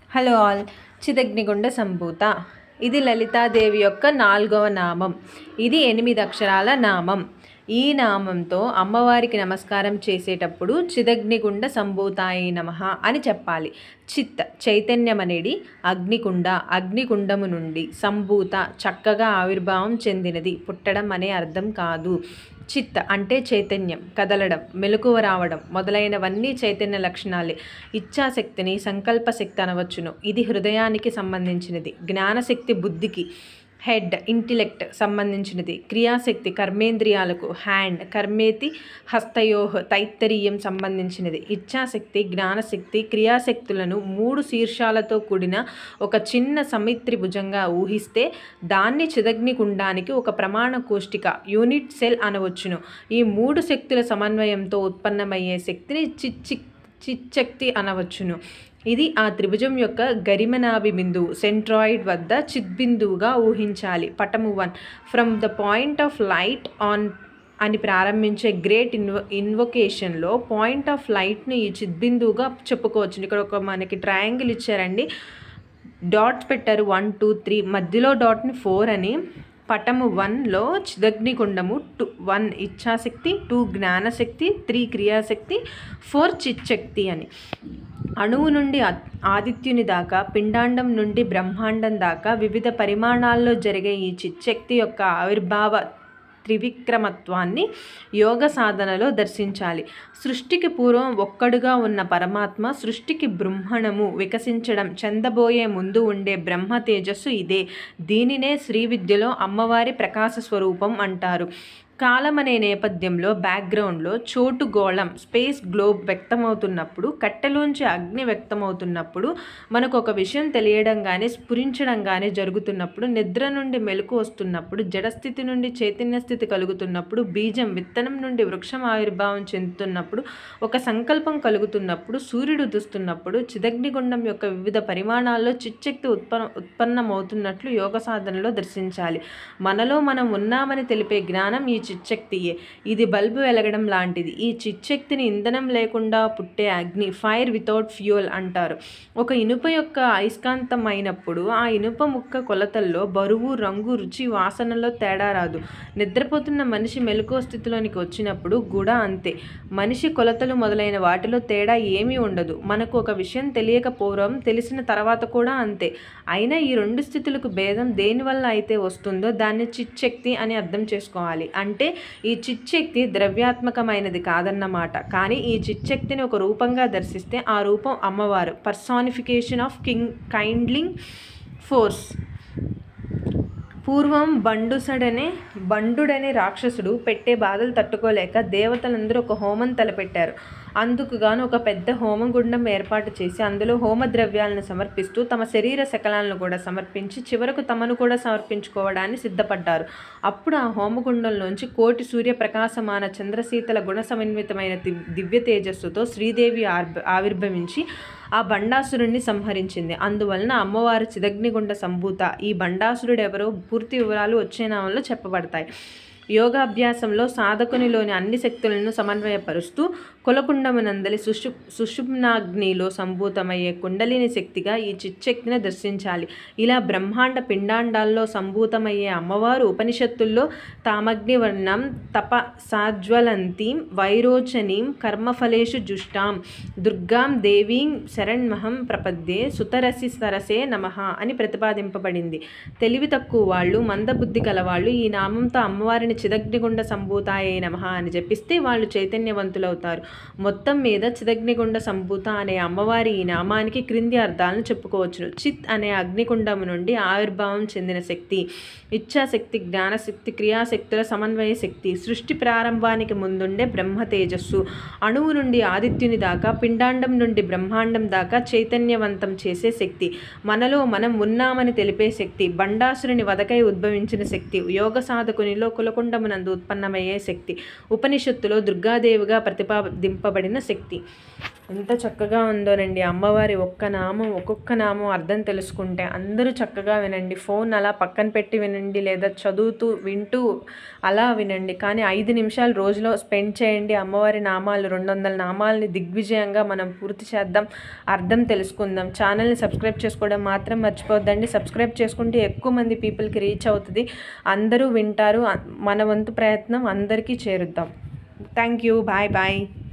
hello all చిదగ్నిగుండ సంభూత ఇది లలితాదేవి యొక్క నాలుగవ నామం ఇది ఎనిమిది అక్షరాల నామం ఈ నామంతో అమ్మవారికి నమస్కారం చేసేటప్పుడు చిదగ్నిగుండ సంభూతాయి నమః అని చెప్పాలి చిత్ చైతన్యం అనేది అగ్నికుండ అగ్నికుండము నుండి సంభూత చక్కగా ఆవిర్భావం చెందినది పుట్టడం అనే అర్థం కాదు చిత్ అంటే చైతన్యం కదలడం మెలకువ రావడం మొదలైనవన్నీ చైతన్య లక్షణాలే ఇచ్ఛాశక్తిని సంకల్ప శక్తి అనవచ్చును ఇది హృదయానికి సంబంధించినది జ్ఞానశక్తి బుద్ధికి హెడ్ ఇంటిలెక్ట్ సంబంధించినది క్రియాశక్తి కర్మేంద్రియాలకు హ్యాండ్ కర్మేతి హస్తయోహ్ తైత్తరీయం సంబంధించినది ఇచ్ఛాశక్తి జ్ఞానశక్తి క్రియాశక్తులను మూడు శీర్షాలతో కూడిన ఒక చిన్న సమిత్రి భుజంగా ఊహిస్తే దాన్ని చిదగ్నికుండానికి ఒక ప్రమాణ కోష్టిక యూనిట్ సెల్ అనవచ్చును ఈ మూడు శక్తుల సమన్వయంతో ఉత్పన్నమయ్యే శక్తిని చిచ్చి చిచ్చక్తి అనవచ్చును ఇది ఆ త్రిభుజం యొక్క గరిమనాభి బిందువు సెంట్రాయిడ్ వద్ద చిద్బిందువుగా ఊహించాలి పటము one from the point of light on అని ప్రారంభించే గ్రేట్ ఇన్వ ఇన్వొకేషన్లో పాయింట్ ఆఫ్ లైట్ను ఈ చిద్బిందువుగా చెప్పుకోవచ్చు ఇక్కడ ఒక మనకి ట్రయాంగిల్ ఇచ్చారండి డాట్స్ పెట్టారు వన్ టూ త్రీ మధ్యలో డాట్ని ఫోర్ అని పటము వన్లో చిదగ్నికుండము టూ వన్ ఇచ్ఛాశక్తి టూ జ్ఞానశక్తి త్రీ క్రియాశక్తి ఫోర్ చిచ్చక్తి అని అణువు నుండి ఆదిత్యుని దాకా పిండాండం నుండి బ్రహ్మాండం దాకా వివిధ పరిమాణాల్లో జరిగే ఈ చిచ్చక్తి యొక్క ఆవిర్భావ త్రివిక్రమత్వాన్ని యోగ సాధనలో దర్శించాలి సృష్టికి పూర్వం ఒక్కడుగా ఉన్న పరమాత్మ సృష్టికి బ్రహ్మణము వికసించడం చెందబోయే ముందు ఉండే బ్రహ్మ తేజస్సు ఇదే దీనినే శ్రీ విద్యలో అమ్మవారి ప్రకాశ స్వరూపం అంటారు కాలం అనే నేపథ్యంలో బ్యాక్గ్రౌండ్లో చోటు గోళం స్పేస్ గ్లోబ్ వ్యక్తమవుతున్నప్పుడు కట్టెలోంచి అగ్ని వ్యక్తమవుతున్నప్పుడు మనకు ఒక విషయం తెలియడం కానీ స్ఫురించడం కానీ జరుగుతున్నప్పుడు నిద్ర నుండి మెలకు వస్తున్నప్పుడు జడస్థితి నుండి చైతన్య స్థితి కలుగుతున్నప్పుడు బీజం విత్తనం నుండి వృక్షం ఆవిర్భావం చెందుతున్నప్పుడు ఒక సంకల్పం కలుగుతున్నప్పుడు సూర్యుడు ఉదుస్తున్నప్పుడు చిదగ్నిగుండం యొక్క వివిధ పరిమాణాల్లో చిచ్చక్తి ఉత్పన్న ఉత్పన్నమవుతున్నట్లు యోగ సాధనలో దర్శించాలి మనలో మనం ఉన్నామని తెలిపే జ్ఞానం ఈ చిచ్చక్తియే ఇది బల్బు వెలగడం లాంటిది ఈ చిచ్చక్తిని ఇంధనం లేకుండా పుట్టే అగ్ని ఫైర్ వితౌట్ ఫ్యూయల్ అంటారు ఒక ఇనుప యొక్క అయస్కాంతం అయినప్పుడు ఆ ఇనుప ముక్క కొలతల్లో బరువు రంగు రుచి వాసనలో తేడా రాదు నిద్రపోతున్న మనిషి మెలకువ స్థితిలోనికి వచ్చినప్పుడు కూడా అంతే మనిషి కొలతలు మొదలైన వాటిలో తేడా ఏమీ ఉండదు మనకు ఒక విషయం తెలియకపోవడం తెలిసిన తర్వాత కూడా అంతే అయినా ఈ రెండు స్థితులకు భేదం దేనివల్ల అయితే వస్తుందో దాన్ని చిచ్చక్తి అని అర్థం చేసుకోవాలి అంటే ఈ చిచ్చక్తి ద్రవ్యాత్మకమైనది కాదన్నమాట కానీ ఈ చిచ్చక్తిని ఒక రూపంగా దర్శిస్తే ఆ రూపం అమ్మవారు personification of king kindling force పూర్వం బండుసడనే బండుడనే రాక్షసుడు పెట్టే బాధలు తట్టుకోలేక దేవతలందరూ ఒక హోమం తలపెట్టారు అందుకు గాను ఒక పెద్ద హోమగుండం ఏర్పాటు చేసి అందులో హోమ ద్రవ్యాలను సమర్పిస్తూ తమ శరీర శకలాలను కూడా సమర్పించి చివరకు తమను కూడా సమర్పించుకోవడానికి సిద్ధపడ్డారు అప్పుడు ఆ హోమగుండంలోంచి కోటి సూర్య ప్రకాశమాన చంద్రశీతల గుణ సమన్వితమైన దివ్య తేజస్సుతో శ్రీదేవి ఆవిర్భవించి ఆ బండాసురుణ్ణి సంహరించింది అందువలన అమ్మవారు చిదగ్నిగుండ సంభూత ఈ బండాసురుడెవరో పూర్తి వివరాలు వచ్చే నామంలో చెప్పబడతాయి యోగాభ్యాసంలో సాధకునిలోని అన్ని శక్తులను సమన్వయపరుస్తూ కొలకుండమునందలి సుషు సుషుమ్నాగ్నిలో సంభూతమయ్యే కుండలిని శక్తిగా ఈ చిచ్చక్తిని దర్శించాలి ఇలా బ్రహ్మాండ పిండాండాల్లో సంభూతమయ్యే అమ్మవారు ఉపనిషత్తుల్లో తామగ్నివర్ణం తప సాజ్వలంతీం వైరోచనీం కర్మఫలేషు జుష్టాం దుర్గాం దేవీం శరణ్మహం ప్రపద్యే సుతరసి సరసే నమ అని ప్రతిపాదింపబడింది తెలివి తక్కువ వాళ్ళు మందబుద్ధి కలవాళ్ళు ఈ నామంతో అమ్మవారిని చిదగ్నిగుండ సంభూతాయే నమ అని జపిస్తే వాళ్ళు చైతన్యవంతులవుతారు మొత్తం మీద చిదగ్నిగుండ సంభూత అనే అమ్మవారి ఈ నామానికి క్రింది అర్థాలను చెప్పుకోవచ్చును చిత్ అనే అగ్నికుండము నుండి ఆవిర్భావం చెందిన శక్తి ఇచ్ఛాశక్తి జ్ఞానశక్తి క్రియాశక్తుల సమన్వయ శక్తి సృష్టి ప్రారంభానికి ముందుండే బ్రహ్మ తేజస్సు అణువు నుండి ఆదిత్యుని దాకా పిండాండం నుండి బ్రహ్మాండం దాకా చైతన్యవంతం చేసే శక్తి మనలో మనం ఉన్నామని తెలిపే శక్తి బండాసురుని వదకై ఉద్భవించిన శక్తి యోగ సాధకునిలో కులకుండమునందు ఉత్పన్నమయ్యే శక్తి ఉపనిషత్తులో దుర్గాదేవిగా ప్రతిపాది దింపబడిన శక్తి ఎంత చక్కగా ఉందోనండి అమ్మవారి ఒక్క నామం ఒక్కొక్క నామం అర్థం తెలుసుకుంటే అందరూ చక్కగా వినండి ఫోన్ అలా పక్కన పెట్టి వినండి లేదా చదువుతూ వింటూ అలా వినండి కానీ ఐదు నిమిషాలు రోజులో స్పెండ్ చేయండి అమ్మవారి నామాలు రెండు వందల నామాలని దిగ్విజయంగా మనం పూర్తి చేద్దాం అర్థం తెలుసుకుందాం ఛానల్ని సబ్స్క్రైబ్ చేసుకోవడం మాత్రం మర్చిపోద్దండి సబ్స్క్రైబ్ చేసుకుంటే ఎక్కువ మంది పీపుల్కి రీచ్ అవుతుంది అందరూ వింటారు మన వంతు ప్రయత్నం అందరికీ చేరుద్దాం థ్యాంక్ యూ బాయ్ బాయ్